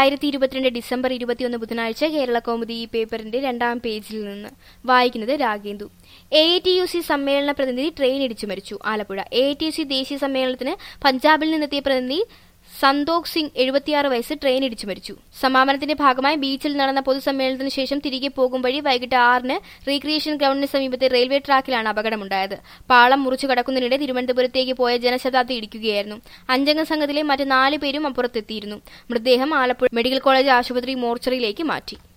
രണ്ടായിരത്തി ഇരുപത്തിരണ്ട് ഡിസംബർ ഇരുപത്തിയൊന്ന് ബുധനാഴ്ച കേരള കൗമുദി ഈ പേപ്പറിന്റെ രണ്ടാം പേജിൽ നിന്ന് വായിക്കുന്നത് Ragendu A T U C സമ്മേളന പ്രതിനിധി ട്രെയിൻ ഇടിച്ചു മരിച്ചു Alappuzha A T U C ദേശീയ സമ്മേളനത്തിന് പഞ്ചാബിൽ നിന്നെത്തിയ പ്രതിനിധി സന്തോഖ് സിംഗ് എഴുപത്തിയാറ് വയസ്സ് ട്രെയിൻ ഇടിച്ചു മരിച്ചു സമാപനത്തിന്റെ ഭാഗമായി ബീച്ചിൽ നടന്ന പൊതുസമ്മേളനത്തിന് ശേഷം തിരികെ പോകും വഴി വൈകിട്ട് ആറിന് റീക്രിയേഷൻ ഗ്രൌണ്ടിന് സമീപത്തെ റെയിൽവേ ട്രാക്കിലാണ് അപകടമുണ്ടായത് പാളം മുറിച്ചു കടക്കുന്നതിനിടെ തിരുവനന്തപുരത്തേക്ക് പോയ ജനശതാബ്ദി ഇടിക്കുകയായിരുന്നു അഞ്ചംഗ സംഘത്തിലെ മറ്റ് നാല് പേരും അപ്പുറത്തെത്തിയിരുന്നു മൃതദേഹം ആലപ്പുഴ മെഡിക്കൽ കോളേജ് ആശുപത്രി മോർച്ചറിയിലേക്ക് മാറ്റി